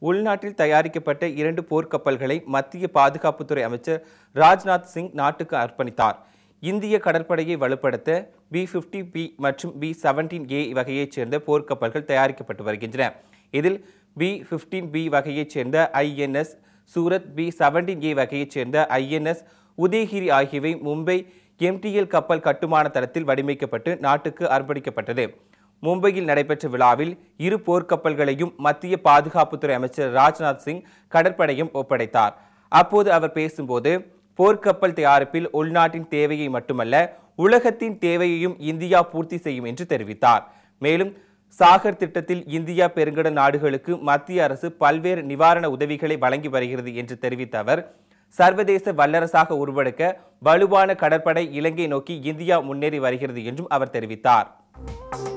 உள்நாட்டில் தயாரிக்கப்பட்ட இரண்டு போர்க்கப்பல்களை மத்திய பாதுகாப்புத்துறை அமைச்சர் ராஜ்நாத் சிங் நாட்டுக்கு அர்ப்பணித்தார் இந்திய கடற்படையை வலுப்படுத்த பி பிப்டி பி மற்றும் பி செவன்டீன் ஏ வகையைச் சேர்ந்த போர்க்கப்பல்கள் தயாரிக்கப்பட்டு வருகின்றன இதில் பி பிப்டீன் பி வகையைச் சேர்ந்த INS Surat P seventeen A வகையைச் சேர்ந்த ஐஎன்எஸ் உதயகிரி ஆகியவை மும்பை எம்டிஎல் கப்பல் கட்டுமான தளத்தில் வடிவமைக்கப்பட்டு நாட்டுக்கு அர்ப்பணிக்கப்பட்டது மும்பையில் நடைபெற்ற விழாவில் இரு போர்க்கப்பல்களையும் மத்திய பாதுகாப்புத்துறை அமைச்சர் ராஜ்நாத் சிங் கடற்படையும் ஒப்படைத்தார் அப்போது அவர் பேசும்போது போர்க்கப்பல் தயாரிப்பில் உள்நாட்டின் தேவையை மட்டுமல்ல உலகத்தின் தேவையையும் இந்தியா பூர்த்தி செய்யும் என்று தெரிவித்தார் மேலும் சாகர் திட்டத்தில் இந்தியா பெருங்கடல் நாடுகளுக்கு மத்திய அரசு பல்வேறு நிவாரண உதவிகளை வழங்கி வருகிறது என்று தெரிவித்த அவர் சர்வதேச வல்லரசாக உருவெடுக்க வலுவான கடற்படை இலங்கை நோக்கி இந்தியா முன்னேறி வருகிறது என்றும் அவர் தெரிவித்தார்